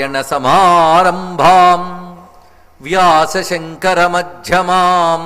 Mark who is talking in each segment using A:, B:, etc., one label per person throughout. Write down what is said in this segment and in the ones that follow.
A: నారాయణ సమారంభాం వ్యాసశంకరమధ్యమాం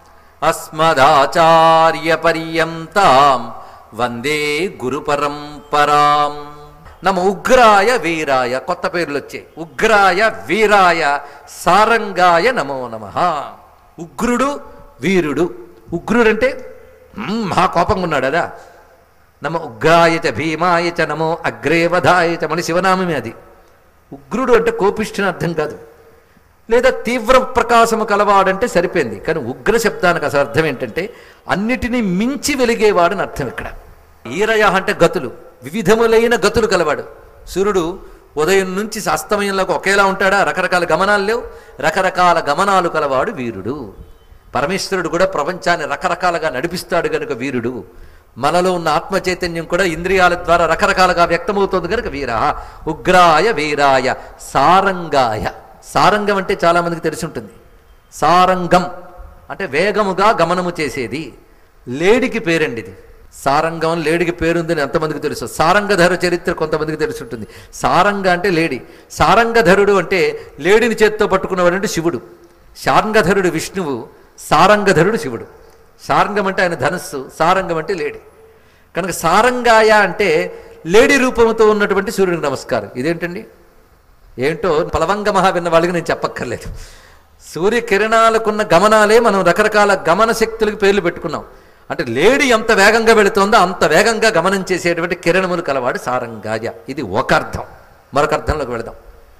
A: అస్మదాచార్యపర్యంతాం వందే గురు పరంపరాం నమ ఉగ్రాయ వీరాయ కొత్త పేర్లు వచ్చాయి ఉగ్రాయ వీరాయ సారంగాయ నమో నమ ఉగ్రుడు వీరుడు ఉగ్రుడంటే "మ్మ్, మహా కోపంగా ఉన్నాడు అదా నమ ఉగ్రాయ చ భీమాయ చ నమో అగ్రేవధాయ చ మన శివనామమే అది ఉగ్రుడు అంటే కోపిష్ఠుని అర్థం కాదు లేదా తీవ్ర ప్రకాశము కలవాడంటే సరిపోయింది కానీ ఉగ్ర శబ్దానికి అసలు అర్థం ఏంటంటే అన్నిటినీ మించి వెలిగేవాడని అర్థం ఇక్కడ ఈరయ అంటే గతులు వివిధములైన గతులు కలవాడు సూర్యుడు ఉదయం నుంచి అస్తమయంలోకి ఒకేలా ఉంటాడా రకరకాల గమనాలు లేవు రకరకాల గమనాలు కలవాడు వీరుడు పరమేశ్వరుడు కూడా ప్రపంచాన్ని రకరకాలుగా నడిపిస్తాడు గనుక వీరుడు మనలో ఉన్న ఆత్మ చైతన్యం కూడా ఇంద్రియాల ద్వారా రకరకాలుగా వ్యక్తమవుతుంది కనుక వీర ఉగ్రాయ వీరాయ సారంగాయ సారంగం అంటే చాలా మందికి తెలిసి ఉంటుంది సారంగం అంటే వేగముగా గమనము చేసేది లేడికి పేరండి ఇది సారంగం అని లేడికి పేరుందని ఎంతమందికి తెలుసు సారంగధర చరిత్ర కొంతమందికి తెలిసి ఉంటుంది సారంగ అంటే లేడి సారంగధరుడు అంటే లేడిని చేత్తో పట్టుకున్నవాడు అంటే శివుడు శారంగధరుడు విష్ణువు సారంగధరుడు శివుడు సారంగం అంటే ఆయన ధనస్సు సారంగం అంటే లేడి కనుక సారంగాయ అంటే లేడి రూపంతో ఉన్నటువంటి సూర్యుడికి నమస్కారం ఇదేంటండి ఏంటో పలవంగమహ విన్న వాళ్ళకి నేను చెప్పక్కర్లేదు సూర్యకిరణాలకున్న గమనాలే మనం రకరకాల గమన శక్తులకు పేర్లు పెట్టుకున్నాం అంటే లేడి ఎంత వేగంగా వెళుతోందో అంత వేగంగా గమనం చేసేటువంటి కిరణములు కలవాడు సారంగాయ ఇది ఒక అర్థం మరొక అర్థంలోకి వెళదాం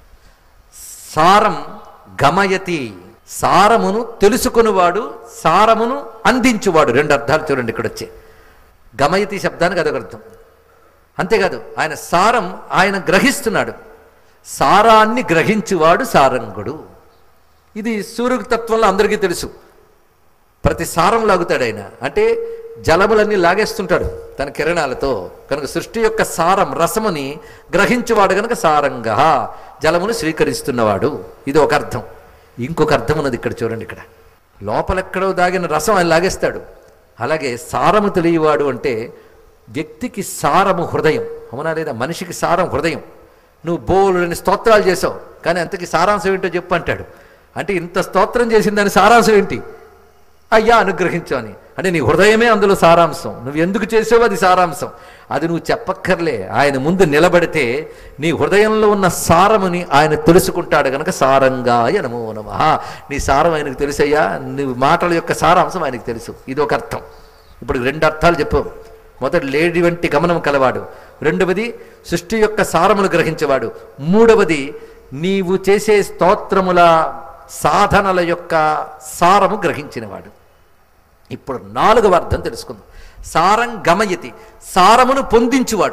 A: సారం గమయతి సారమును తెలుసుకునివాడు సారమును అందించువాడు రెండు అర్థాలు చూడండి ఇక్కడ వచ్చే గమయతి శబ్దానికి అదొక అర్థం అంతేకాదు ఆయన సారం ఆయన గ్రహిస్తున్నాడు సారాన్ని గ్రహించువాడు సారంగుడు ఇది సూర్యుడి తత్వంలో అందరికీ తెలుసు ప్రతి సారం లాగుతాడు ఆయన అంటే జలములన్నీ లాగేస్తుంటాడు తన కిరణాలతో కనుక సృష్టి యొక్క సారం రసముని గ్రహించువాడు కనుక సారంగా జలమును స్వీకరిస్తున్నవాడు ఇది ఒక అర్థం ఇంకొక అర్థం ఉన్నది ఇక్కడ చూడండి ఇక్కడ లోపలెక్కడో దాగిన రసం ఆయన లాగేస్తాడు అలాగే సారము తెలియవాడు అంటే వ్యక్తికి సారము హృదయం అవునా లేదా మనిషికి సారం హృదయం నువ్వు బోలుని స్తోత్రాలు చేసావు కానీ అంతకి సారాంశం ఏంటో చెప్పు అంటాడు అంటే ఇంత స్తోత్రం చేసిన దాని సారాంశం ఏంటి అయ్యా అనుగ్రహించు అని అంటే నీ హృదయమే అందులో సారాంశం నువ్వు ఎందుకు చేసావో అది సారాంశం అది నువ్వు చెప్పక్కర్లే ఆయన ముందు నిలబడితే నీ హృదయంలో ఉన్న సారముని ఆయన తెలుసుకుంటాడు గనక సారంగాయ నమో నమ నీ సారం ఆయనకు తెలుసయ్యా నీ మాటల యొక్క సారాంశం ఆయనకు తెలుసు ఇది ఒక అర్థం ఇప్పుడు రెండు అర్థాలు చెప్పావు మొదటి లేడి వంటి గమనం కలవాడు రెండవది సృష్టి యొక్క సారములు గ్రహించేవాడు మూడవది నీవు చేసే స్తోత్రముల సాధనల యొక్క సారము గ్రహించినవాడు ఇప్పుడు నాలుగవ అర్థం తెలుసుకుందాం సారం గమయతి సారమును పొందించువాడు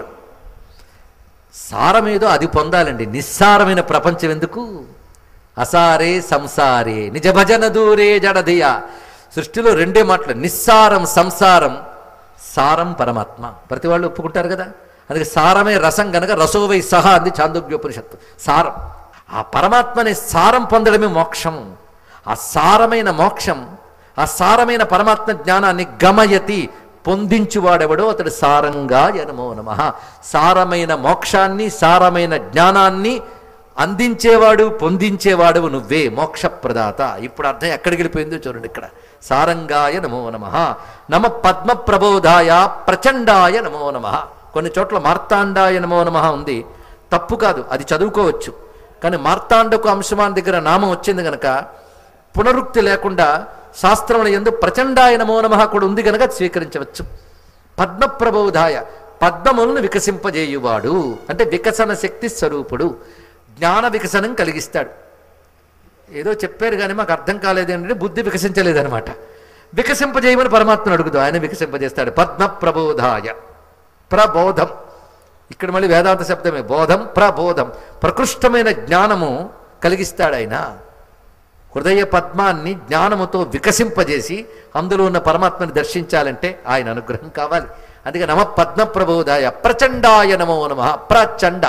A: సారమేదో అది పొందాలండి నిస్సారమైన ప్రపంచం ఎందుకు అసారే సంసారే నిజ భజన దూరే జడధియ సృష్టిలో రెండే మాటలు నిస్సారం సంసారం సారం పరమాత్మ ప్రతి వాళ్ళు ఒప్పుకుంటారు కదా అందుకే సారమే రసం గనక రసోవై సహా అంది చాందోగ్యోపనిషత్తు సారం ఆ పరమాత్మ అనే సారం పొందడమే మోక్షం ఆ సారమైన మోక్షం ఆ సారమైన పరమాత్మ జ్ఞానాన్ని గమయతి పొందించువాడెవడో అతడు సారంగా యనమో నమ సారమైన మోక్షాన్ని సారమైన జ్ఞానాన్ని అందించేవాడు పొందించేవాడు నువ్వే మోక్షప్రదాత ఇప్పుడు అర్థం ఎక్కడికి వెళ్ళిపోయిందో చూడండి ఇక్కడ సారంగాయ నమో నమ నమ పద్మ ప్రబోధాయ ప్రచండాయ నమో నమ కొన్ని చోట్ల మార్తాండాయ నమో నమ ఉంది తప్పు కాదు అది చదువుకోవచ్చు కానీ మార్తాండకు అంశమాన్ దగ్గర నామం వచ్చింది గనక పునరుక్తి లేకుండా శాస్త్రముల ఎందు ప్రచండాయ నమో నమ కూడా ఉంది గనక అది స్వీకరించవచ్చు పద్మప్రబోధాయ పద్మములను వికసింపజేయువాడు అంటే వికసన శక్తి స్వరూపుడు జ్ఞాన వికసనం కలిగిస్తాడు ఏదో చెప్పారు కానీ మాకు అర్థం కాలేదు అంటే బుద్ధి వికసించలేదనమాట వికసింపజేయమని పరమాత్మను అడుగుతాం ఆయన వికసింపజేస్తాడు పద్మ ప్రబోధాయ ప్రబోధం ఇక్కడ మళ్ళీ వేదాంత శబ్దమే బోధం ప్రబోధం ప్రకృష్టమైన జ్ఞానము కలిగిస్తాడు ఆయన హృదయ పద్మాన్ని జ్ఞానముతో వికసింపజేసి అందులో ఉన్న పరమాత్మని దర్శించాలంటే ఆయన అనుగ్రహం కావాలి అందుకే నమ పద్మ ప్రబోధాయ ప్రచండాయ నమో నమ ప్రచండ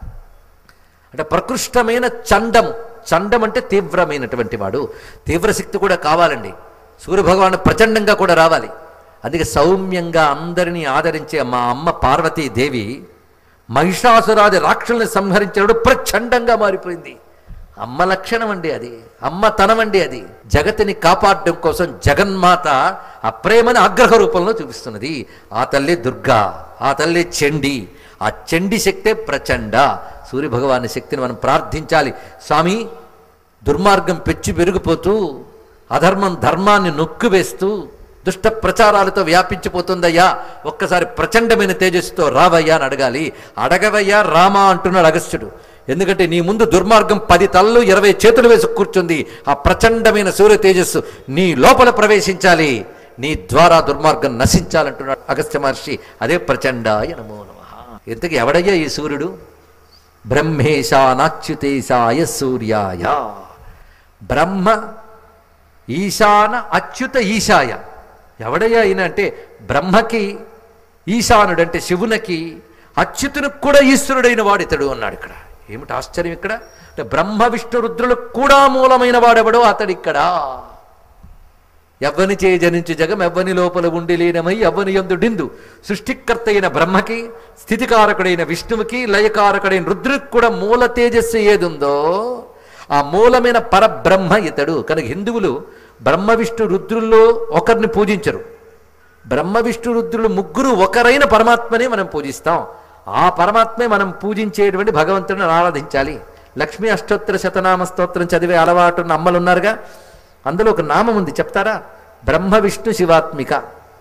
A: అంటే ప్రకృష్టమైన చండం చండం అంటే తీవ్రమైనటువంటి వాడు తీవ్రశక్తి కూడా కావాలండి సూర్యభగవాను ప్రచండంగా కూడా రావాలి అందుకే సౌమ్యంగా అందరినీ ఆదరించే మా అమ్మ పార్వతీదేవి మహిషాసురాది రాక్షసుల్ని సంహరించినప్పుడు ప్రచండంగా మారిపోయింది అమ్మ లక్షణం అండి అది అమ్మ తనమండి అది జగతిని కాపాడడం కోసం జగన్మాత ఆ ప్రేమని ఆగ్రహ రూపంలో చూపిస్తున్నది ఆ తల్లి దుర్గా ఆ తల్లి చండి ఆ చండి శక్తే ప్రచండ సూర్యభగవాని శక్తిని మనం ప్రార్థించాలి స్వామి దుర్మార్గం పెచ్చి పెరిగిపోతూ అధర్మం ధర్మాన్ని నొక్కివేస్తూ దుష్ట ప్రచారాలతో వ్యాపించిపోతుందయ్యా ఒక్కసారి ప్రచండమైన తేజస్సుతో రావయ్యా అని అడగాలి అడగవయ్యా రామా అంటున్నాడు అగస్త్యుడు ఎందుకంటే నీ ముందు దుర్మార్గం పది తలలు ఇరవై చేతులు వేసి కూర్చుంది ఆ ప్రచండమైన సూర్య తేజస్సు నీ లోపల ప్రవేశించాలి నీ ద్వారా దుర్మార్గం నశించాలంటున్నాడు అగస్త్య మహర్షి అదే ప్రచండాయ నమో నమ ఎంతకి ఎవడయ్యా ఈ సూర్యుడు బ్రహ్మేశానాచ్యుతేశాయ సూర్యాయ బ్రహ్మ ఈశాన అచ్యుత ఈశాయ ఎవడయ్యా ఈయన అంటే బ్రహ్మకి ఈశానుడు అంటే శివునకి అచ్యుతునికి కూడా ఈశ్వరుడైన వాడు ఇతడు అన్నాడు ఇక్కడ ఏమిటి ఆశ్చర్యం ఇక్కడ అంటే బ్రహ్మ విష్ణు రుద్రులకు కూడా మూలమైన వాడెవడో అతడు ఇక్కడ ఎవ్వని చే జనించు జగం ఎవ్వని లోపల ఉండి లీనమై ఎవ్వని యందుడిందు సృష్టికర్త అయిన బ్రహ్మకి స్థితికారకుడైన విష్ణువుకి లయకారకుడైన రుద్రుకి కూడా మూల తేజస్సు ఏదుందో ఆ మూలమైన పరబ్రహ్మ ఇతడు కనుక హిందువులు బ్రహ్మ విష్ణు రుద్రుల్లో ఒకరిని పూజించరు బ్రహ్మ విష్ణు రుద్రులు ముగ్గురు ఒకరైన పరమాత్మనే మనం పూజిస్తాం ఆ పరమాత్మే మనం పూజించేటువంటి భగవంతుడిని ఆరాధించాలి లక్ష్మీ అష్టోత్తర శతనామ స్తోత్రం చదివే అలవాటు ఉన్న అమ్మలు ఉన్నారుగా అందులో ఒక నామం ఉంది చెప్తారా బ్రహ్మ విష్ణు శివాత్మిక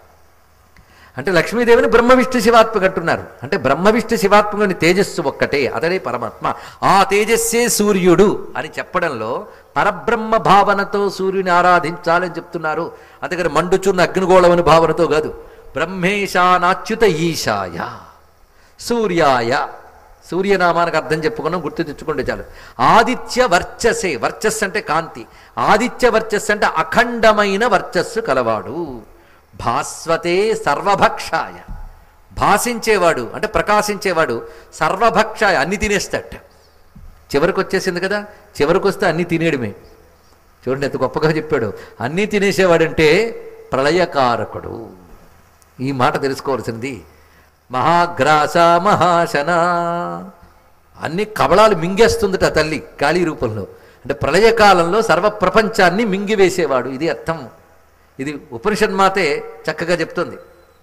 A: అంటే లక్ష్మీదేవిని బ్రహ్మ విష్ణు శివాత్మక అంటున్నారు అంటే బ్రహ్మ విష్ణు శివాత్మకుని తేజస్సు ఒక్కటే అతడే పరమాత్మ ఆ తేజస్సే సూర్యుడు అని చెప్పడంలో పరబ్రహ్మ భావనతో సూర్యుని ఆరాధించాలని చెప్తున్నారు అందుకని మండుచున్న అగ్నిగోళమని భావనతో కాదు బ్రహ్మేశానాచ్యుత ఈశాయ సూర్యాయ సూర్యనామానికి అర్థం చెప్పుకున్నాం గుర్తు తెచ్చుకుంటే చాలు ఆదిత్య వర్చసే వర్చస్సు అంటే కాంతి ఆదిత్య వర్చస్సు అంటే అఖండమైన వర్చస్సు కలవాడు భాస్వతే సర్వభక్షాయ భాషించేవాడు అంటే ప్రకాశించేవాడు సర్వభక్షాయ అన్ని తినేస్తాట చివరికి వచ్చేసింది కదా చివరికి వస్తే అన్ని తినేయడమే చూడండి ఎంత గొప్పగా చెప్పాడు అన్నీ తినేసేవాడంటే ప్రళయకారకుడు ఈ మాట తెలుసుకోవాల్సింది మహాగ్రాస మహాశన అన్ని కబళాలు మింగేస్తుందట ఆ తల్లి కాళీ రూపంలో అంటే ప్రళయకాలంలో సర్వ ప్రపంచాన్ని మింగివేసేవాడు ఇది అర్థం ఇది ఉపనిషన్మాతే చక్కగా చెప్తుంది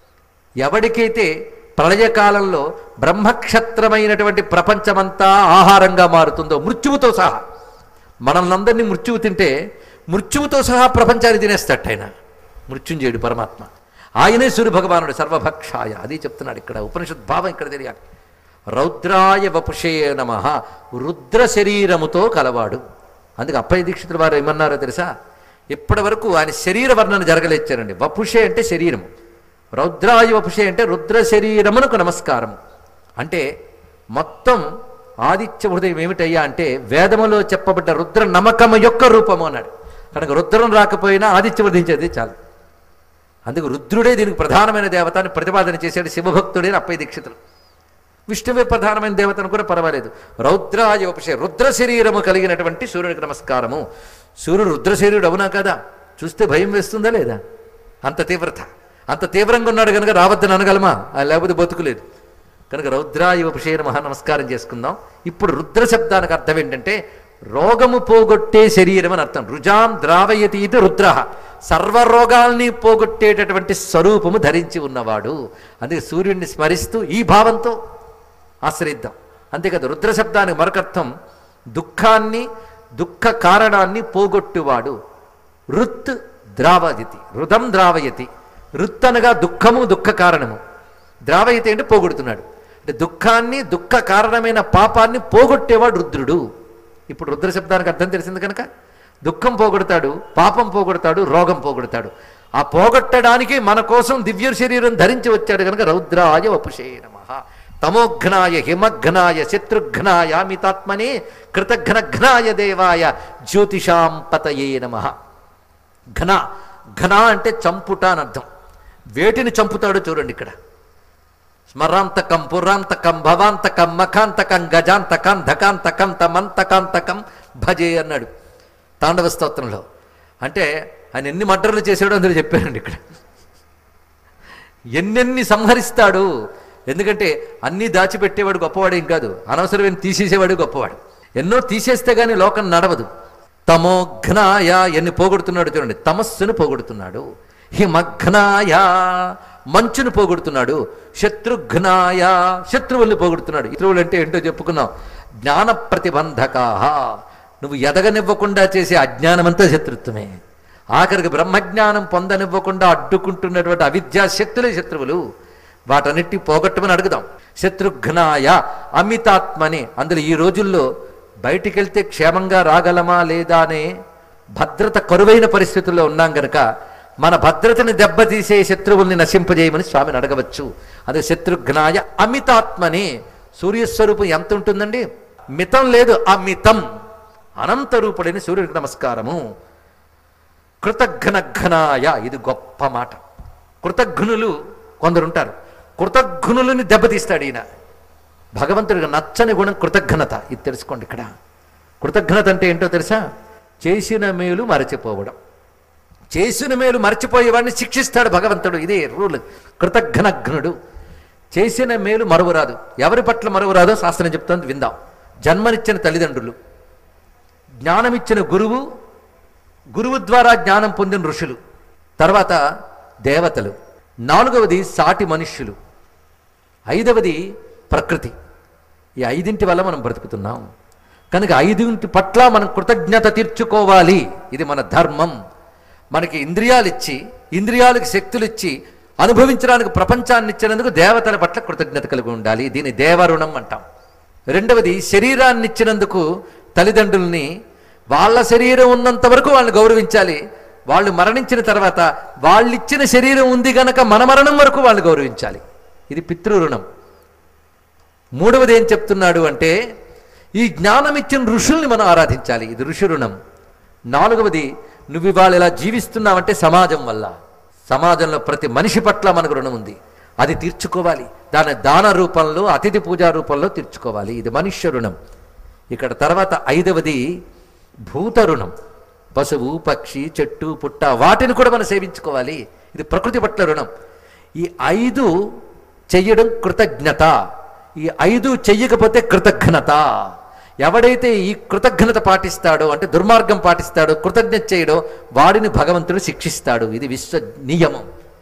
A: ఎవడికైతే ప్రళయకాలంలో బ్రహ్మక్షత్రమైనటువంటి ప్రపంచమంతా ఆహారంగా మారుతుందో మృత్యువుతో సహా మనల్నందరినీ మృత్యువు తింటే మృత్యువుతో సహా ప్రపంచాన్ని తినేస్తాడు ఆయన మృత్యుంజయుడు పరమాత్మ ఆయనే సూర్య భగవానుడు సర్వభక్షాయ అది చెప్తున్నాడు ఇక్కడ ఉపనిషత్ భావం ఇక్కడ తెలియాలి రౌద్రాయ వపుషే నమ రుద్ర శరీరముతో కలవాడు అందుకే అప్పయ్య దీక్షితుల వారు ఏమన్నారో తెలుసా ఇప్పటి వరకు ఆయన శరీర వర్ణన జరగలేచ్చారండి వపుషే అంటే శరీరము రౌద్రాయ వపుషే అంటే రుద్ర శరీరమునకు నమస్కారం అంటే మొత్తం ఆదిత్య హృదయం ఏమిటయ్యా అంటే వేదములో చెప్పబడ్డ రుద్ర నమ్మకము యొక్క రూపము అన్నాడు కనుక రుద్రం రాకపోయినా ఆదిత్య వధించేది చాలు అందుకు రుద్రుడే దీనికి ప్రధానమైన దేవతని ప్రతిపాదన చేశాడు శివభక్తుడే అప్పయ్య దీక్షితులు విష్ణువే ప్రధానమైన దేవతను కూడా పర్వాలేదు రౌద్రాయ ఉపశే రుద్ర శరీరము కలిగినటువంటి సూర్యుడికి నమస్కారము సూర్యుడు రుద్ర శరీరుడు అవునా కదా చూస్తే భయం వేస్తుందా లేదా అంత తీవ్రత అంత తీవ్రంగా ఉన్నాడు కనుక రావద్దని అనగలమా ఆ లేకపోతే బతుకులేదు కనుక రౌద్రాయ ఉపశే మహా నమస్కారం చేసుకుందాం ఇప్పుడు రుద్ర శబ్దానికి అర్థం ఏంటంటే రోగము పోగొట్టే శరీరం అని అర్థం రుజాం ద్రావయతి ఇది రుద్ర సర్వరోగాల్ని పోగొట్టేటటువంటి స్వరూపము ధరించి ఉన్నవాడు అందుకే సూర్యుడిని స్మరిస్తూ ఈ భావంతో ఆశ్రయిద్దాం అంతేకాదు రుద్ర శబ్దానికి మరొకర్థం దుఃఖాన్ని దుఃఖ కారణాన్ని పోగొట్టువాడు రుత్ ద్రావయతి రుదం ద్రావయతి రుత్ అనగా దుఃఖము దుఃఖ కారణము ద్రావయతి అంటే పోగొడుతున్నాడు అంటే దుఃఖాన్ని దుఃఖ కారణమైన పాపాన్ని పోగొట్టేవాడు రుద్రుడు ఇప్పుడు రుద్ర శబ్దానికి అర్థం తెలిసింది కనుక దుఃఖం పోగొడతాడు పాపం పోగొడతాడు రోగం పోగొడతాడు ఆ పోగొట్టడానికి మన కోసం దివ్య శరీరం ధరించి వచ్చాడు కనుక రౌద్రాయ వపుషే నమ తమోఘ్నాయ హిమఘ్నాయ శత్రుఘ్నాయ అమితాత్మనే కృతఘ్నఘ్నాయ దేవాయ జ్యోతిషాం పతయే నమ ఘన ఘన అంటే చంపుట అని అర్థం వేటిని చంపుతాడో చూడండి ఇక్కడ స్మరాంతకం పురాంతకం భవాంతకం మఖాంతకం గజాంతకం ధకాంతకం తమంతకాంతకం భజే అన్నాడు తాండవ స్తోత్రంలో అంటే ఆయన ఎన్ని మర్డర్లు చేశాడో అందులో చెప్పారండి ఇక్కడ ఎన్నెన్ని సంహరిస్తాడు ఎందుకంటే అన్నీ దాచిపెట్టేవాడు గొప్పవాడేం కాదు అనవసరమైన తీసేసేవాడు గొప్పవాడు ఎన్నో తీసేస్తే గానీ లోకం నడవదు తమోఘ్నాయ ఎన్ని పోగొడుతున్నాడు చూడండి తమస్సును పోగొడుతున్నాడు హిమఘ్నాయ మంచును పోగొడుతున్నాడు శత్రుఘ్నాయ శత్రువుల్ని పోగొడుతున్నాడు శత్రువులు అంటే ఏంటో చెప్పుకున్నాం జ్ఞాన ప్రతిబంధకాహ నువ్వు ఎదగనివ్వకుండా చేసే అజ్ఞానమంతా శత్రుత్వమే ఆఖరికి బ్రహ్మజ్ఞానం పొందనివ్వకుండా అడ్డుకుంటున్నటువంటి అవిద్యా శక్తులే శత్రువులు వాటన్నిటి పోగొట్టమని అడుగుదాం శత్రుఘ్నాయ అమితాత్మని అందులో ఈ రోజుల్లో బయటికి వెళ్తే క్షేమంగా రాగలమా లేదా అనే భద్రత కరువైన పరిస్థితుల్లో ఉన్నాం గనక మన భద్రతని దెబ్బతీసే శత్రువుల్ని నశింపజేయమని స్వామిని అడగవచ్చు అదే శత్రుఘ్నాయ అమితాత్మని సూర్యస్వరూపం ఎంత ఉంటుందండి మితం లేదు అమితం అనంత రూపుడని సూర్యుడికి నమస్కారము కృతఘ్నఘ్నాయ ఇది గొప్ప మాట కృతఘ్నులు కొందరుంటారు కృతఘ్నులని దెబ్బతీస్తాడు ఈయన భగవంతుడికి నచ్చని గుణం కృతజ్ఞత ఇది తెలుసుకోండి ఇక్కడ కృతజ్ఞత అంటే ఏంటో తెలుసా చేసిన మేలు మరచిపోవడం చేసిన మేలు మరచిపోయేవాడిని శిక్షిస్తాడు భగవంతుడు ఇదే రూల్ కృతజ్ఞనఘ్నుడు చేసిన మేలు మరువరాదు ఎవరి పట్ల మరువరాదో శాస్త్రం చెప్తోంది విందాం జన్మనిచ్చిన తల్లిదండ్రులు జ్ఞానమిచ్చిన గురువు గురువు ద్వారా జ్ఞానం పొందిన ఋషులు తర్వాత దేవతలు నాలుగవది సాటి మనుష్యులు ఐదవది ప్రకృతి ఈ ఐదింటి వల్ల మనం బ్రతుకుతున్నాం కనుక ఐదింటి పట్ల మనం కృతజ్ఞత తీర్చుకోవాలి ఇది మన ధర్మం మనకి ఇంద్రియాలు ఇచ్చి ఇంద్రియాలకు శక్తులు ఇచ్చి అనుభవించడానికి ప్రపంచాన్ని ఇచ్చినందుకు దేవతల పట్ల కృతజ్ఞత కలిగి ఉండాలి దీన్ని దేవరుణం అంటాం రెండవది శరీరాన్ని ఇచ్చినందుకు తల్లిదండ్రుల్ని వాళ్ళ శరీరం ఉన్నంత వరకు వాళ్ళని గౌరవించాలి వాళ్ళు మరణించిన తర్వాత వాళ్ళిచ్చిన శరీరం ఉంది గనక మన మరణం వరకు వాళ్ళని గౌరవించాలి ఇది పితృరుణం మూడవది ఏం చెప్తున్నాడు అంటే ఈ జ్ఞానం ఇచ్చిన ఋషుల్ని మనం ఆరాధించాలి ఇది ఋషి రుణం నాలుగవది నువ్వు ఇవాళ ఇలా జీవిస్తున్నావంటే సమాజం వల్ల సమాజంలో ప్రతి మనిషి పట్ల మనకు రుణం ఉంది అది తీర్చుకోవాలి దాని దాన రూపంలో అతిథి పూజా రూపంలో తీర్చుకోవాలి ఇది మనుష్య రుణం ఇక్కడ తర్వాత ఐదవది భూత రుణం పశువు పక్షి చెట్టు పుట్ట వాటిని కూడా మనం సేవించుకోవాలి ఇది ప్రకృతి పట్ల రుణం ఈ ఐదు చెయ్యడం కృతజ్ఞత ఈ ఐదు చెయ్యకపోతే కృతజ్ఞత ఎవడైతే ఈ కృతజ్ఞత పాటిస్తాడో అంటే దుర్మార్గం పాటిస్తాడో కృతజ్ఞత చేయడో వాడిని భగవంతుడు శిక్షిస్తాడు ఇది విశ్వ నియమం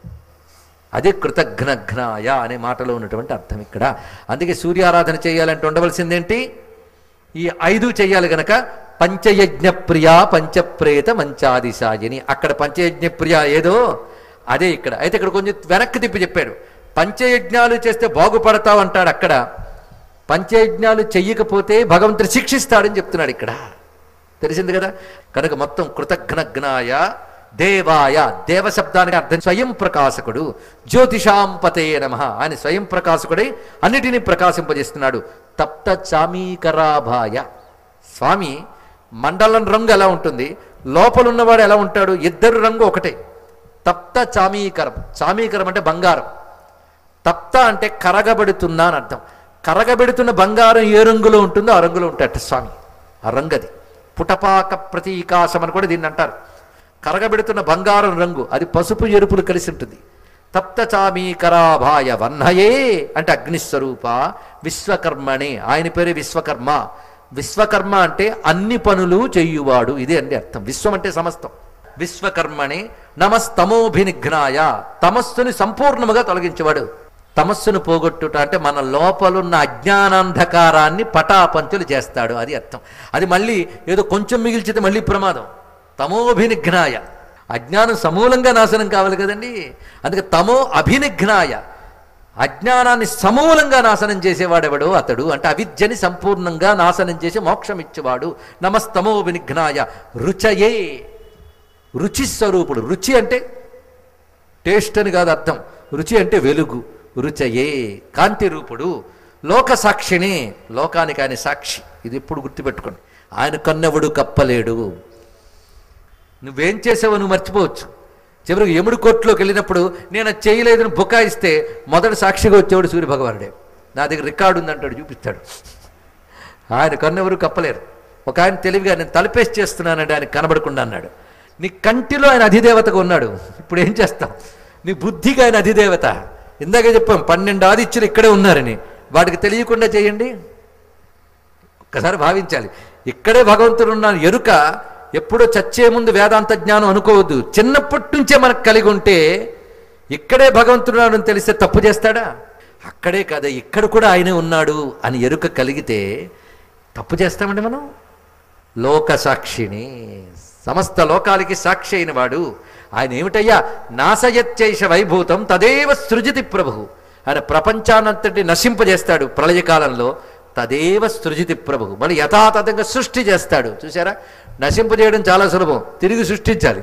A: అదే కృతజ్ఞఘ్నాయ అనే మాటలో ఉన్నటువంటి అర్థం ఇక్కడ అందుకే సూర్యారాధన చేయాలంటే ఉండవలసిందేంటి ఈ ఐదు చెయ్యాలి గనక పంచయజ్ఞ ప్రియ పంచప్రేత మంచాదిశాయని అక్కడ పంచయజ్ఞ ప్రియ ఏదో అదే ఇక్కడ అయితే ఇక్కడ కొంచెం వెనక్కి తిప్పి చెప్పాడు పంచయజ్ఞాలు చేస్తే బాగుపడతావు అంటాడు అక్కడ పంచయజ్ఞాలు చెయ్యకపోతే భగవంతుడు శిక్షిస్తాడని చెప్తున్నాడు ఇక్కడ తెలిసింది కదా కనుక మొత్తం కృతజ్ఞజ్ఞాయ దేవాయ దేవ శబ్దానికి అర్థం స్వయం ప్రకాశకుడు జ్యోతిషాం పతే నమ ఆయన స్వయం ప్రకాశకుడై అన్నిటినీ ప్రకాశింపజేస్తున్నాడు తప్త చామీకరాభాయ స్వామి మండలం రంగు ఎలా ఉంటుంది లోపల ఉన్నవాడు ఎలా ఉంటాడు ఇద్దరు రంగు ఒకటే తప్త చామీకరం చామీకరం అంటే బంగారం తప్త అంటే కరగబడుతున్నా అని అర్థం కరగబెడుతున్న బంగారం ఏ రంగులో ఉంటుందో ఆ రంగులో ఉంటాడట స్వామి ఆ రంగది పుటపాక ప్రతీకాశం అని కూడా దీన్ని అంటారు కరగబెడుతున్న బంగారం రంగు అది పసుపు ఎరుపులు కలిసి ఉంటుంది తప్త చామీకరాభాయ వన్నయే అంటే అగ్నిస్వరూప విశ్వకర్మణే ఆయన పేరే విశ్వకర్మ విశ్వకర్మ అంటే అన్ని పనులు చెయ్యువాడు ఇదే అండి అర్థం విశ్వం అంటే సమస్తం విశ్వకర్మణి నమస్తమోభినిఘ్నాయ తమస్సుని సంపూర్ణముగా తొలగించేవాడు తమస్సును పోగొట్టుట అంటే మన లోపలున్న అజ్ఞానాంధకారాన్ని పటాపంచులు చేస్తాడు అది అర్థం అది మళ్ళీ ఏదో కొంచెం మిగిల్చితే మళ్ళీ ప్రమాదం తమోభినిఘ్నాయ అజ్ఞానం సమూలంగా నాశనం కావాలి కదండి అందుకే తమో అభినిఘ్నాయ అజ్ఞానాన్ని సమూలంగా నాశనం చేసేవాడెవడో అతడు అంటే అవిద్యని సంపూర్ణంగా నాశనం చేసి మోక్షం ఇచ్చేవాడు నమస్తమో వినిఘ్నాయ రుచయే రుచి స్వరూపుడు రుచి అంటే టేస్ట్ అని కాదు అర్థం రుచి అంటే వెలుగు రుచయే కాంతి రూపుడు లోక సాక్షిని లోకానికి ఆయన సాక్షి ఇది ఎప్పుడు గుర్తుపెట్టుకోండి ఆయన కన్నెవడు కప్పలేడు నువ్వేం చేసావో నువ్వు మర్చిపోవచ్చు చివరికి యముడి కోర్టులోకి వెళ్ళినప్పుడు నేను అది చేయలేదని బుకాయిస్తే మొదటి సాక్షిగా వచ్చేవాడు సూర్య భగవానుడే నా దగ్గర రికార్డు ఉందంటాడు చూపిస్తాడు ఆయన కన్నెవరు కప్పలేరు ఒక ఆయన తెలివిగా నేను తలపేసి చేస్తున్నానంటే ఆయన కనబడకుండా అన్నాడు నీ కంటిలో ఆయన అధిదేవతగా ఉన్నాడు ఇప్పుడు ఏం చేస్తాం నీ బుద్ధిగా ఆయన అధిదేవత ఇందాకే చెప్పాం పన్నెండు ఆదిత్యులు ఇక్కడే ఉన్నారని వాటికి తెలియకుండా చేయండి ఒక్కసారి భావించాలి ఇక్కడే భగవంతుడు ఉన్నాను ఎరుక ఎప్పుడో చచ్చే ముందు వేదాంత జ్ఞానం అనుకోవద్దు చిన్నప్పటి నుంచే మనకు కలిగి ఉంటే ఇక్కడే భగవంతుడు ఉన్నాడు అని తెలిస్తే తప్పు చేస్తాడా అక్కడే కదా ఇక్కడ కూడా ఆయనే ఉన్నాడు అని ఎరుక కలిగితే తప్పు చేస్తామండి మనం లోక సాక్షిని సమస్త లోకాలకి సాక్షి అయిన వాడు ఆయన ఏమిటయ్యా నాశయత్యైష వైభూతం తదేవ సృజతి ప్రభు ఆయన ప్రపంచానంతటి నశింపజేస్తాడు ప్రళయకాలంలో తదేవ సృజితి ప్రభు మళ్ళీ యథాతథంగా సృష్టి చేస్తాడు చూసారా నశింపజేయడం చాలా సులభం తిరిగి సృష్టించాలి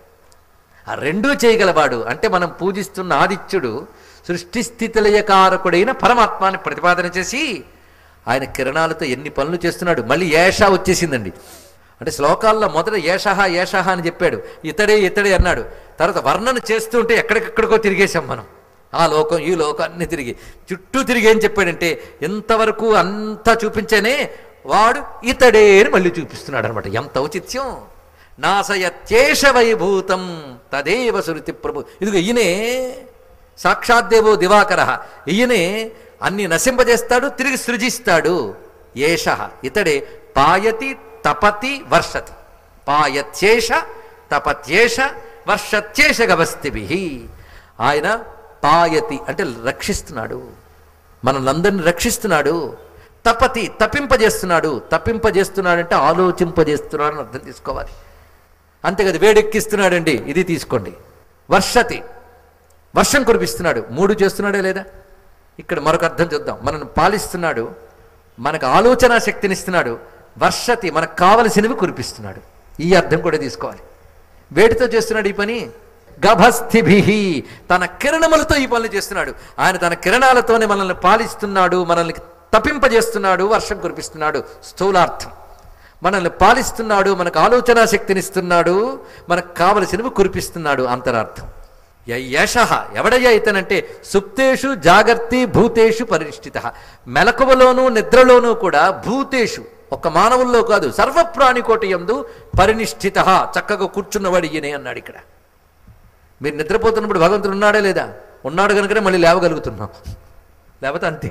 A: ఆ రెండూ చేయగలవాడు అంటే మనం పూజిస్తున్న ఆదిత్యుడు సృష్టి స్థితిలయకారకుడైన పరమాత్మాని ప్రతిపాదన చేసి ఆయన కిరణాలతో ఎన్ని పనులు చేస్తున్నాడు మళ్ళీ ఏష వచ్చేసిందండి అంటే శ్లోకాల్లో మొదట ఏషహ ఏషహ అని చెప్పాడు ఇతడే ఇతడే అన్నాడు తర్వాత వర్ణన చేస్తుంటే ఎక్కడికెక్కడికో తిరిగేశాం మనం ఆ లోకం ఈ లోకం అన్ని తిరిగి చుట్టూ తిరిగి ఏం చెప్పాడంటే ఎంతవరకు అంతా చూపించేనే వాడు ఇతడే అని మళ్ళీ చూపిస్తున్నాడు అనమాట ఎంత ఔచిత్యం నాశయత్యేష వైభూతం తదేవ సురుతి ప్రభు ఇదిగో ఈయనే సాక్షాద్దేవో దివాకర ఈయనే అన్ని నశింపజేస్తాడు తిరిగి సృజిస్తాడు ఏష ఇతడే పాయతి తపతి వర్షతి పాయత్యేష తపత్యేష వర్షత్యేష గవస్తిభి ఆయన పాయతి అంటే రక్షిస్తున్నాడు మనల్ని రక్షిస్తున్నాడు తపతి తప్పింపజేస్తున్నాడు తప్పింపజేస్తున్నాడంటే ఆలోచింపజేస్తున్నాడు అని అర్థం తీసుకోవాలి అంతే కదా వేడెక్కిస్తున్నాడండి ఇది తీసుకోండి వర్షతి వర్షం కురిపిస్తున్నాడు మూడు చేస్తున్నాడే లేదా ఇక్కడ మరొక అర్థం చూద్దాం మనల్ని పాలిస్తున్నాడు మనకు ఆలోచన శక్తినిస్తున్నాడు వర్షతి మనకు కావలసినవి కురిపిస్తున్నాడు ఈ అర్థం కూడా తీసుకోవాలి వేడితో చేస్తున్నాడు ఈ పని గభస్థిభి తన కిరణములతో ఈ పనులు చేస్తున్నాడు ఆయన తన కిరణాలతోనే మనల్ని పాలిస్తున్నాడు మనల్ని తప్పింపజేస్తున్నాడు వర్షం కురిపిస్తున్నాడు స్థూలార్థం మనల్ని పాలిస్తున్నాడు మనకు ఆలోచన శక్తినిస్తున్నాడు మనకు కావలసినవి కురిపిస్తున్నాడు అంతరార్థం యశ ఎవడయ్యా ఇతనంటే సుప్తేషు జాగర్తి భూతేషు పరినిష్ఠిత మెలకువలోనూ నిద్రలోనూ కూడా భూతేషు ఒక్క మానవుల్లో కాదు సర్వప్రాణికోటి ఎందు పరినిష్ఠిత చక్కగా కూర్చున్నవాడు ఈయనే అన్నాడు ఇక్కడ మీరు నిద్రపోతున్నప్పుడు భగవంతుడు ఉన్నాడా లేదా ఉన్నాడు కనుకనే మళ్ళీ లేవగలుగుతున్నాం లేకపోతే అంతే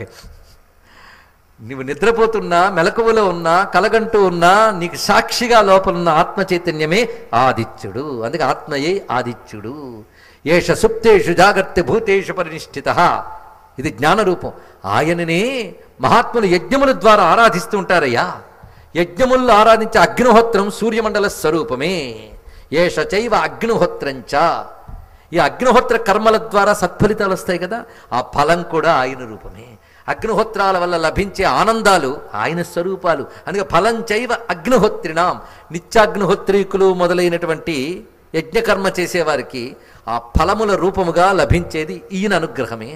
A: నీవు నిద్రపోతున్నా మెలకువలో ఉన్నా కలగంటూ ఉన్నా నీకు సాక్షిగా లోపలున్న ఆత్మ చైతన్యమే ఆదిత్యుడు అందుకే ఆత్మయే ఆదిత్యుడు ఏష సుప్తేషు జాగ్రత్త భూతేషు పరినిష్ఠిత ఇది జ్ఞానరూపం ఆయననే మహాత్ములు యజ్ఞముల ద్వారా ఆరాధిస్తూ ఉంటారయ్యా యజ్ఞముల్లో ఆరాధించే అగ్నిహోత్రం సూర్యమండల స్వరూపమే ఏష చైవ అగ్నిహోత్రంచ ఈ అగ్నిహోత్ర కర్మల ద్వారా సత్ఫలితాలు వస్తాయి కదా ఆ ఫలం కూడా ఆయన రూపమే అగ్నిహోత్రాల వల్ల లభించే ఆనందాలు ఆయన స్వరూపాలు అందుకే ఫలం చైవ అగ్నిహోత్రినాం నిత్యాగ్నిహోత్రీకులు మొదలైనటువంటి యజ్ఞకర్మ చేసేవారికి ఆ ఫలముల రూపముగా లభించేది ఈయన అనుగ్రహమే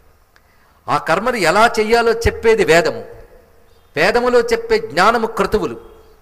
A: ఆ కర్మను ఎలా చెయ్యాలో చెప్పేది వేదము వేదములో చెప్పే జ్ఞానము క్రతువులు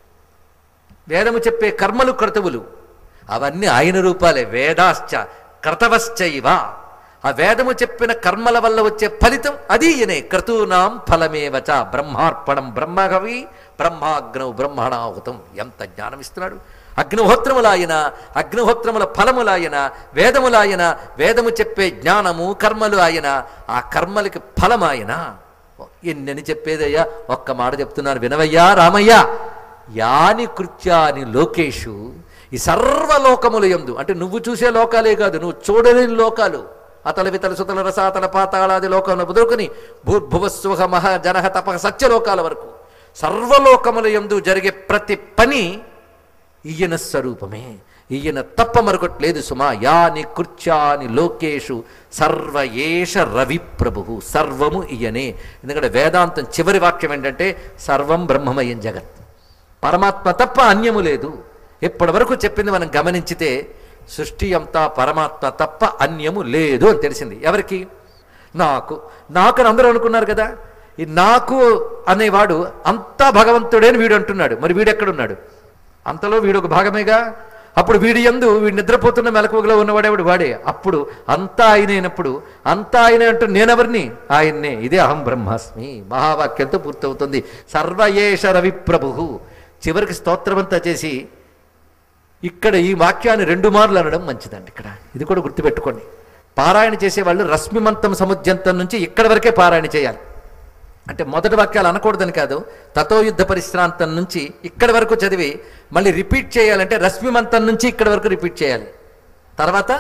A: వేదము చెప్పే కర్మలు క్రతువులు అవన్నీ ఆయన రూపాలే వేదాశ్చ క్రతవశ్చైవ ఆ వేదము చెప్పిన కర్మల వల్ల వచ్చే ఫలితం అది ఈయనే క్రతూనాం ఫలమేవచ బ్రహ్మార్పణం బ్రహ్మకవి బ్రహ్మాగ్నౌ బ్రహ్మణాహుతం ఎంత జ్ఞానం ఇస్తున్నాడు అగ్నిహోత్రములాయన అగ్నిహోత్రముల ఫలములాయన వేదములాయన వేదము చెప్పే జ్ఞానము కర్మలు ఆయన ఆ కర్మలకి ఫలమాయన ఎన్నని చెప్పేదయ్యా ఒక్క మాట చెప్తున్నారు వినవయ్యా రామయ్య యాని కృత్యాని లోకేషు ఈ సర్వలోకములు ఎందు అంటే నువ్వు చూసే లోకాలే కాదు నువ్వు చూడలేని లోకాలు అతల వితల సుతల రసాతల పాతాళాది లోకంలో బుదురుకుని భూర్భువస్సుహ మహ జనహ తప సత్యలోకాల వరకు సర్వలోకముల ఎందు జరిగే ప్రతి పని ఈయన స్వరూపమే ఈయన తప్ప మరొకట్లేదు సుమా యాని కృత్యాని లోకేషు సర్వయేష రవి ప్రభు సర్వము ఈయనే ఎందుకంటే వేదాంతం చివరి వాక్యం ఏంటంటే సర్వం బ్రహ్మమయం జగత్ పరమాత్మ తప్ప అన్యము లేదు ఇప్పటి వరకు చెప్పింది మనం గమనించితే సృష్టి అంతా పరమాత్మ తప్ప అన్యము లేదు అని తెలిసింది ఎవరికి నాకు నాకు అని అందరూ అనుకున్నారు కదా ఈ నాకు అనేవాడు అంతా భగవంతుడే అని వీడు అంటున్నాడు మరి వీడు ఎక్కడున్నాడు అంతలో వీడు ఒక భాగమేగా అప్పుడు వీడి ఎందు వీడు నిద్రపోతున్న మెలకువలో ఉన్నవాడేవాడు వాడే అప్పుడు అంతా ఆయనైనప్పుడు అంతా ఆయన అంటూ నేనెవరిని ఆయన్నే ఇదే అహం బ్రహ్మాస్మి మహావాక్యంతో పూర్తవుతుంది సర్వయేష రవి ప్రభు చివరికి స్తోత్రమంతా చేసి ఇక్కడ ఈ వాక్యాన్ని రెండు మార్లు అనడం మంచిదండి ఇక్కడ ఇది కూడా గుర్తుపెట్టుకోండి పారాయణ చేసేవాళ్ళు రశ్మిమంతం సముద్యంతం నుంచి ఇక్కడి వరకే పారాయణ చేయాలి అంటే మొదటి వాక్యాలు అనకూడదని కాదు తతో యుద్ధ పరిశ్రాంతం నుంచి ఇక్కడి వరకు చదివి మళ్ళీ రిపీట్ చేయాలంటే రశ్మిమంతం నుంచి ఇక్కడి వరకు రిపీట్ చేయాలి తర్వాత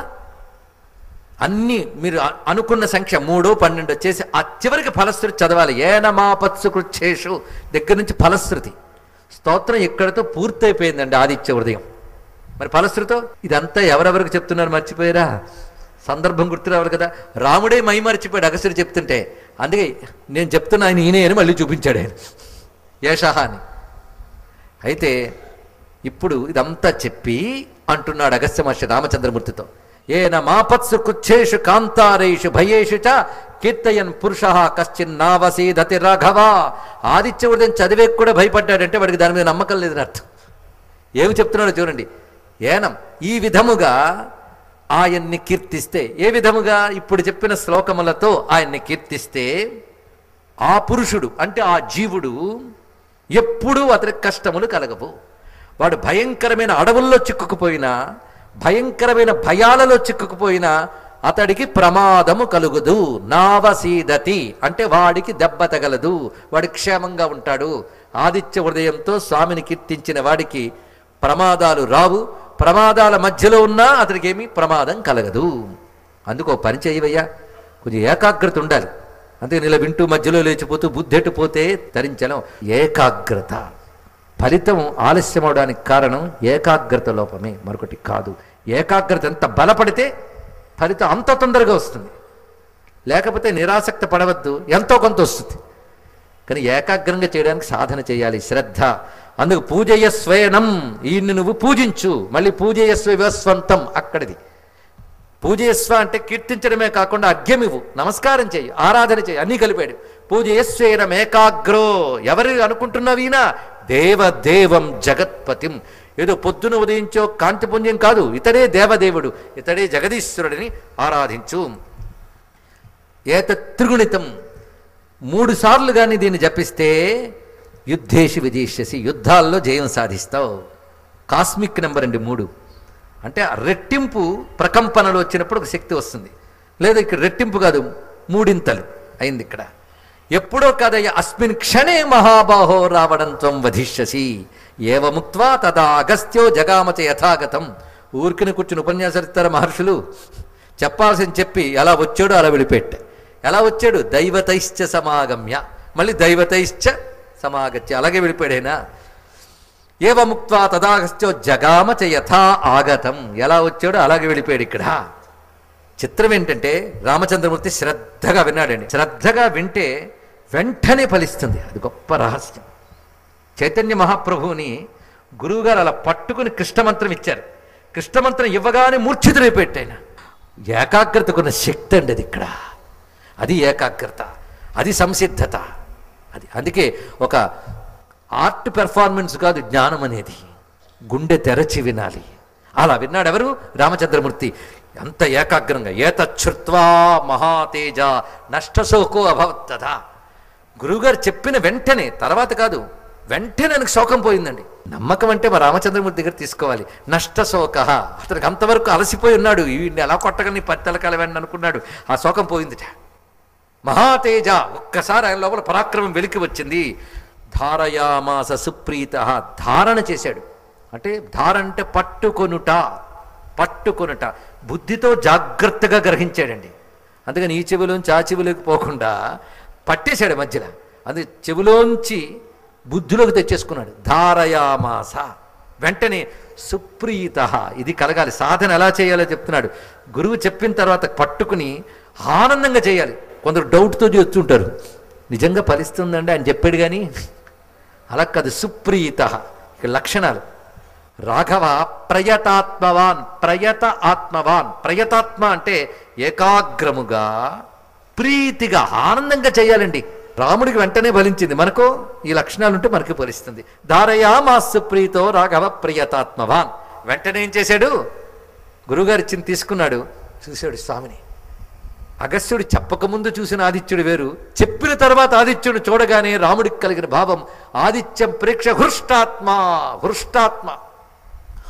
A: అన్ని మీరు అ- అనుకున్న సంఖ్య మూడు పన్నెండు వచ్చేసి ఆ చివరికి ఫలశ్రుతి చదవాలి ఏనమాపత్సు కృచ్ఛేషు దగ్గర నుంచి ఫలశ్రుతి స్తోత్రం ఇక్కడితో పూర్తయిపోయిందండి ఆదిత్య హృదయం మరి ఫలశ్రుతో ఇదంతా ఎవరెవరికి చెప్తున్నారు మర్చిపోయారా సందర్భం గుర్తురావాలి కదా రాముడే మై మర్చిపోయాడు అగసుడు చెప్తుంటే అందుకే నేను చెప్తున్నా ఆయన ఈయనే అని మళ్ళీ చూపించాడు ఆయన ఏషహ అని అయితే ఇప్పుడు ఇదంతా చెప్పి అంటున్నాడు అగస్త్య మహర్షి రామచంద్రమూర్తితో ఏన మాపత్సు కుచ్చేషు కాంతారేషు భయేషు చ కీర్తయన్ పురుష కశ్చిన్ నావసీదతి రాఘవ ఆదిత్య ఉదయం చదివే కూడా భయపడ్డాడంటే వాడికి దాని మీద నమ్మకం లేదని అర్థం ఏమి చెప్తున్నాడో చూడండి ఏనం ఈ విధముగా ఆయన్ని కీర్తిస్తే ఏ విధముగా ఇప్పుడు చెప్పిన శ్లోకములతో ఆయన్ని కీర్తిస్తే ఆ పురుషుడు అంటే ఆ జీవుడు ఎప్పుడూ అతనికి కష్టములు కలగవు వాడు భయంకరమైన అడవుల్లో చిక్కుకుపోయినా భయంకరమైన భయాలలో చిక్కుకుపోయినా అతడికి ప్రమాదము కలుగుదు నావసీదతి అంటే వాడికి దెబ్బ తగలదు వాడి క్షేమంగా ఉంటాడు ఆదిత్య హృదయంతో స్వామిని కీర్తించిన వాడికి ప్రమాదాలు రావు ప్రమాదాల మధ్యలో ఉన్నా అతనికి ఏమీ ప్రమాదం కలగదు అందుకో పని చేయవయ్యా కొంచెం ఏకాగ్రత ఉండాలి అందుకని ఇలా వింటూ మధ్యలో లేచిపోతూ బుద్ధెట్టు పోతే తరించడం ఏకాగ్రత ఫలితం ఆలస్యం అవడానికి కారణం ఏకాగ్రత లోపమే మరొకటి కాదు ఏకాగ్రత ఎంత బలపడితే ఫలితం అంత తొందరగా వస్తుంది లేకపోతే నిరాసక్త పడవద్దు ఎంతో కొంత వస్తుంది కానీ ఏకాగ్రంగా చేయడానికి సాధన చేయాలి శ్రద్ధ అందుకు పూజయ స్వయనం ఈయన్ని నువ్వు పూజించు మళ్ళీ పూజయస్వ వివస్వంతం అక్కడిది పూజయస్వ అంటే కీర్తించడమే కాకుండా అర్ఘ్యమివు నమస్కారం చేయి ఆరాధన చేయి అన్నీ కలిపాడు పూజయస్వేనం ఏకాగ్రో ఎవరు అనుకుంటున్నావు ఈయన దేవదేవం జగత్పతిం ఏదో పొద్దున ఉదయించో కాంతిపుంజం కాదు ఇతడే దేవదేవుడు ఇతడే జగదీశ్వరుడిని ఆరాధించు ఏత త్రిగుణితం మూడు సార్లు కానీ దీన్ని జపిస్తే యుద్ధేషు విజయిష్యసి యుద్ధాల్లో జయం సాధిస్తావు కాస్మిక్ నెంబర్ అండి మూడు అంటే ఆ రెట్టింపు ప్రకంపనలు వచ్చినప్పుడు ఒక శక్తి వస్తుంది లేదా ఇక్కడ రెట్టింపు కాదు మూడింతలు అయింది ఇక్కడ ఎప్పుడో కాదయ్య అస్మిన్ క్షణే మహాబాహో రావడం త్వం వధిష్యసి ఏవముక్త్వా తదా అగస్త్యో జగామచ యథాగతం ఊరికిని కూర్చుని ఉపన్యాసాలు ఇస్తారు మహర్షులు చెప్పాల్సింది చెప్పి ఎలా వచ్చాడో అలా వెళ్ళిపెట్ట ఎలా వచ్చాడు దైవతైశ్చ సమాగమ్య మళ్ళీ దైవతైశ్చ సమాగత్య అలాగే వెళ్ళిపోయాడైనా ఏవముక్త్వా తదాగస్త్యో జగామచ యథా ఆగతం ఎలా వచ్చాడో అలాగే వెళ్ళిపోయాడు ఇక్కడ చిత్రం ఏంటంటే రామచంద్రమూర్తి శ్రద్ధగా విన్నాడండి శ్రద్ధగా వింటే వెంటనే ఫలిస్తుంది అది గొప్ప రహస్యం చైతన్య మహాప్రభువుని గురువుగారు అలా పట్టుకుని కృష్ణమంత్రం ఇచ్చారు కృష్ణమంత్రం ఇవ్వగానే మూర్ఛితులైపోయాయన ఏకాగ్రతకున్న శక్తి అండి అది ఇక్కడ అది ఏకాగ్రత అది సంసిద్ధత అది అందుకే ఒక ఆర్ట్ పెర్ఫార్మెన్స్ కాదు జ్ఞానం అనేది గుండె తెరచి వినాలి అలా విన్నాడు ఎవరు రామచంద్రమూర్తి ఎంత ఏకాగ్రంగా ఏతచ్చుత్వా మహాతేజ నష్టశోకో అభవత్తదా గురువుగారు చెప్పిన వెంటనే తర్వాత కాదు వెంటనే ఆయనకు శోకం పోయిందండి నమ్మకం అంటే మా రామచంద్రమూర్తి దగ్గర తీసుకోవాలి నష్టశోక అతనికి అంతవరకు అలసిపోయి ఉన్నాడు వీడిని ఎలా కొట్టగలని పత్తెలకాల వెండి అనుకున్నాడు ఆ శోకం పోయిందిట మహాతేజ ఒక్కసారి ఆయన లోపల పరాక్రమం వెలికి వచ్చింది ధారయామాస సుప్రీత ధారణ చేశాడు అంటే ధారణ అంటే పట్టుకొనుట పట్టుకొనుట బుద్ధితో జాగ్రత్తగా గ్రహించాడండి అందుకని ఈ చెవిలోంచి ఆ చెవిలోకి పోకుండా పట్టేశాడు మధ్యలో అది చెవిలోంచి బుద్ధిలోకి తెచ్చేసుకున్నాడు ధారయామాస వెంటనే సుప్రీత ఇది కలగాలి సాధన ఎలా చేయాలో చెప్తున్నాడు గురువు చెప్పిన తర్వాత పట్టుకుని ఆనందంగా చేయాలి కొందరు డౌట్తో చేస్తుంటారు నిజంగా ఫలిస్తుందండి ఆయన చెప్పాడు కానీ అలా కాదు సుప్రీత ఇక లక్షణాలు రాఘవ ప్రయతాత్మవాన్ ప్రయత ఆత్మవాన్ ప్రయతాత్మ అంటే ఏకాగ్రముగా ప్రీతిగా ఆనందంగా చేయాలండి రాముడికి వెంటనే ఫలించింది మనకు ఈ లక్షణాలు ఉంటే మనకి ఫలిస్తుంది ధారయా మాస్సు ప్రీతో రాఘవ ప్రియతాత్మవాన్ వెంటనే ఏం చేశాడు గురువుగారు ఇచ్చింది తీసుకున్నాడు చూశాడు స్వామిని అగస్త్యుడు చెప్పకముందు చూసిన ఆదిత్యుడు వేరు చెప్పిన తర్వాత ఆదిత్యుడు చూడగానే రాముడికి కలిగిన భావం ఆదిత్యం ప్రేక్ష హృష్టాత్మ హృష్టాత్మ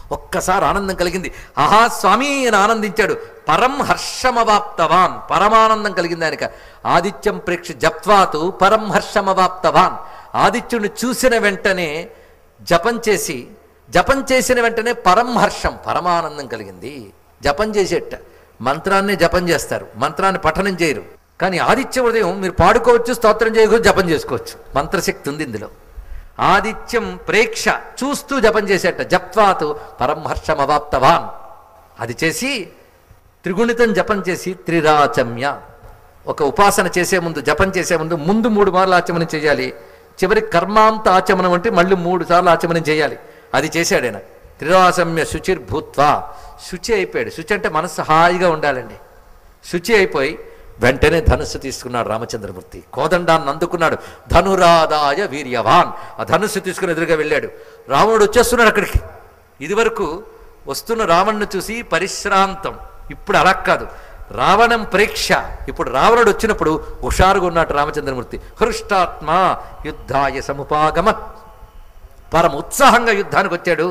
A: ఒక్కసారి ఆనందం కలిగింది ఆహా స్వామి అని ఆనందించాడు పరం హర్షమవాప్తవాన్ పరమానందం కలిగింది ఆయనక ఆదిత్యం ప్రేక్ష జప్వాతు పరం హర్షమవాప్తవాన్ ఆదిత్యుని చూసిన వెంటనే జపం చేసి జపం చేసిన వెంటనే పరం హర్షం పరమానందం కలిగింది జపం చేసేట మంత్రాన్ని జపం చేస్తారు మంత్రాన్ని పఠనం చేయరు కానీ ఆదిత్య ఉదయం మీరు పాడుకోవచ్చు స్తోత్రం చేయవచ్చు జపం చేసుకోవచ్చు మంత్రశక్తి ఉంది ఇందులో ఆదిత్యం ప్రేక్ష చూస్తూ జపం చేసేట జప్వాతు పరంహర్షమవాప్తవాన్ అది చేసి త్రిగుణితం జపం చేసి త్రిరాచమ్య ఒక ఉపాసన చేసే ముందు జపం చేసే ముందు ముందు మూడు మార్లు ఆచమనం చేయాలి చివరి కర్మాంత ఆచమనం అంటే మళ్ళీ మూడు సార్లు ఆచమనం చేయాలి అది చేశాడు ఆయన త్రిరాచమ్య శుచిర్భూత్వా శుచి అయిపోయాడు శుచి అంటే మనసు హాయిగా ఉండాలండి శుచి అయిపోయి వెంటనే ధనుస్సు తీసుకున్నాడు రామచంద్రమూర్తి కోదండాన్ని అందుకున్నాడు ధనురాదాయ వీర్యవాన్ ఆ ధనుస్సు తీసుకుని ఎదురుగా వెళ్ళాడు రావణుడు వచ్చేస్తున్నాడు అక్కడికి ఇదివరకు వస్తున్న రావణ్ణి చూసి పరిశ్రాంతం ఇప్పుడు అలా కాదు రావణం ప్రేక్ష ఇప్పుడు రావణుడు వచ్చినప్పుడు హుషారుగా ఉన్నాడు రామచంద్రమూర్తి హృష్టాత్మ యుద్ధాయ సముపాగమత్ పరమ ఉత్సాహంగా యుద్ధానికి వచ్చాడు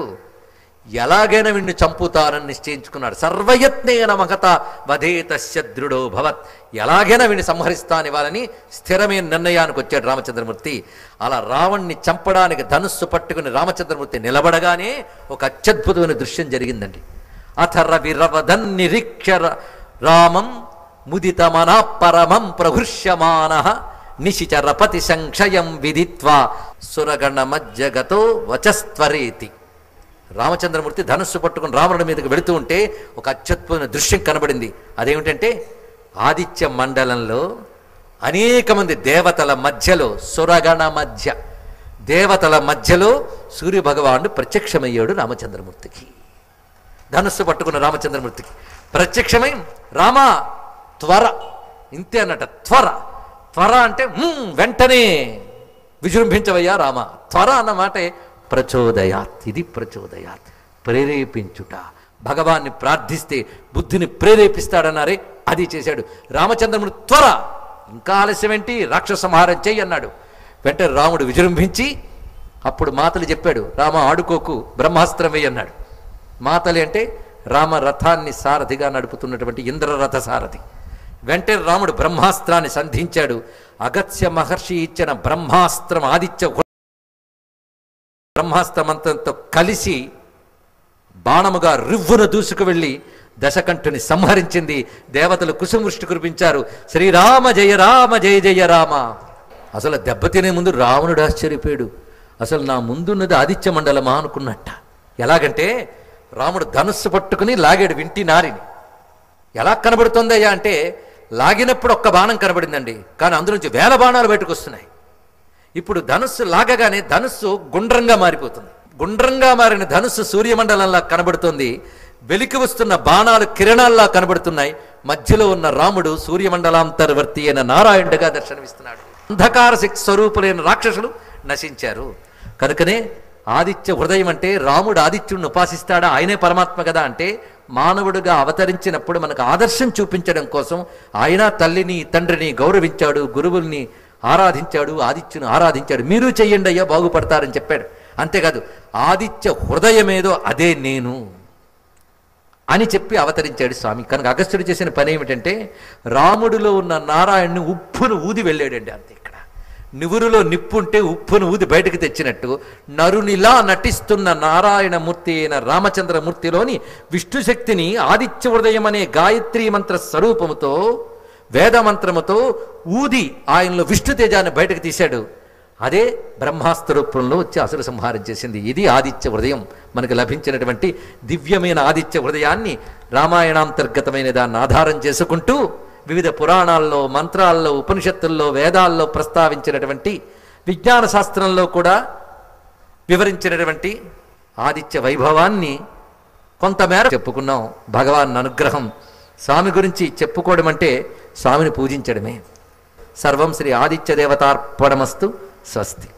A: ఎలాగైనా వీడిని చంపుతానని నిశ్చయించుకున్నాడు సర్వయత్నేన మగత వధేతస్య దృఢో భవత్ ఎలాగైనా వీడిని సంహరిస్తానివ్వాలని స్థిరమైన నిర్ణయానికి వచ్చాడు రామచంద్రమూర్తి అలా రావణ్ణి చంపడానికి ధనుస్సు పట్టుకుని రామచంద్రమూర్తి నిలబడగానే ఒక అత్యద్భుతమైన దృశ్యం జరిగిందండి అథ రవి రవధన్ నిరీక్షర రామం ముదితమనా పరమం ప్రహృష్యమాన నిశిచరపతి సంక్షయం విదిత్వా సురగణ మజ్జగతో వచస్త్వరేతి రామచంద్రమూర్తి ధనుస్సు పట్టుకుని రావణుడి మీదకి వెళుతూ ఉంటే ఒక అత్యద్భుతమైన దృశ్యం కనబడింది అదేమిటంటే ఆదిత్య మండలంలో అనేక మంది దేవతల మధ్యలో సురగణ మధ్య దేవతల మధ్యలో సూర్య భగవానుడు ప్రత్యక్షమయ్యాడు రామచంద్రమూర్తికి ధనుస్సు పట్టుకున్న రామచంద్రమూర్తికి ప్రత్యక్షమై రామ త్వర ఇంతే అన్నట త్వర త్వర అంటే "మ్మ్, వెంటనే విజృంభించవయ్యా రామ త్వర అన్న మాటే ప్రచోదయాత్ ఇది ప్రచోదయాత్ ప్రేరేపించుట భగవాన్ని ప్రార్థిస్తే బుద్ధిని ప్రేరేపిస్తాడన్నారే అది చేశాడు రామచంద్రముడు త్వర ఇంకా ఆలస్యం ఏంటి రాక్షస సంహారం చెయ్యి అన్నాడు వెంటనే రాముడు విజృంభించి అప్పుడు మాతలు చెప్పాడు రామ ఆడుకోకు బ్రహ్మాస్త్రం వేయి అన్నాడు మాతలి అంటే రామ రథాన్ని సారథిగా నడుపుతున్నటువంటి ఇంద్రరథ సారథి వెంటనే రాముడు బ్రహ్మాస్త్రాన్ని సంధించాడు అగత్య మహర్షి ఇచ్చిన బ్రహ్మాస్త్రం ఆదిత్య బ్రహ్మాస్త్రమంతంతో కలిసి బాణముగా రివ్వున దూసుకు వెళ్ళి దశకంఠుని సంహరించింది దేవతలు కుసుమృష్టి కురిపించారు శ్రీరామ జయ రామ జయ జయ రామ అసలు దెబ్బతినే ముందు రావణుడు ఆశ్చర్యపోయాడు అసలు నా ముందున్నది ఆదిత్య మండలమా అనుకున్నట్ట ఎలాగంటే రాముడు ధనుస్సు పట్టుకుని లాగాడు వింటి నారిని ఎలా కనబడుతుందయ్యా అంటే లాగినప్పుడు ఒక్క బాణం కనబడిందండి కానీ అందులోంచి వేల బాణాలు బయటకు వస్తున్నాయి ఇప్పుడు ధనుస్సు లాగగానే ధనుస్సు గుండ్రంగా మారిపోతుంది గుండ్రంగా మారిన ధనుస్సు సూర్యమండలంలా కనబడుతుంది వెలికి వస్తున్న బాణాలు కిరణాల్లా కనబడుతున్నాయి మధ్యలో ఉన్న రాముడు సూర్యమండలాంతర్వర్తి అయిన నారాయణుడిగా దర్శనమిస్తున్నాడు అంధకార శక్తి స్వరూపులైన రాక్షసులు నశించారు కనుకనే ఆదిత్య హృదయం అంటే రాముడు ఆదిత్యుడిని ఉపాసిస్తాడా ఆయనే పరమాత్మ కదా అంటే మానవుడుగా అవతరించినప్పుడు మనకు ఆదర్శం చూపించడం కోసం ఆయన తల్లిని తండ్రిని గౌరవించాడు గురువుల్ని ఆరాధించాడు ఆదిత్యుని ఆరాధించాడు మీరు చెయ్యండి అయ్యా బాగుపడతారని చెప్పాడు అంతేకాదు ఆదిత్య హృదయమేదో అదే నేను అని చెప్పి అవతరించాడు స్వామి కనుక అగస్త్యుడు చేసిన పని ఏమిటంటే రాముడిలో ఉన్న నారాయణ్ణి ఉప్పును ఊది వెళ్ళాడండి అంతే ఇక్కడ నివురులో నిప్పుంటే ఉప్పును ఊది బయటకు తెచ్చినట్టు నరునిలా నటిస్తున్న నారాయణమూర్తి అయిన రామచంద్రమూర్తిలోని విష్ణు శక్తిని ఆదిత్య హృదయం అనే గాయత్రీ మంత్ర స్వరూపముతో వేదమంత్రముతో ఊది ఆయనలో విష్ణు తేజాన్ని బయటకు తీశాడు అదే బ్రహ్మాస్త్ర రూపంలో వచ్చి అసురు సంహారం చేసింది ఇది ఆదిత్య హృదయం మనకు లభించినటువంటి దివ్యమైన ఆదిత్య హృదయాన్ని రామాయణాంతర్గతమైన దాన్ని ఆధారం చేసుకుంటూ వివిధ పురాణాల్లో మంత్రాల్లో ఉపనిషత్తుల్లో వేదాల్లో ప్రస్తావించినటువంటి విజ్ఞాన శాస్త్రంలో కూడా వివరించినటువంటి ఆదిత్య వైభవాన్ని కొంతమేర చెప్పుకున్నాం భగవాన్ అనుగ్రహం స్వామి గురించి చెప్పుకోవడం అంటే స్వామిని పూజించడమే సర్వం శ్రీ ఆదిత్య దేవతార్పణమస్తు స్వస్తి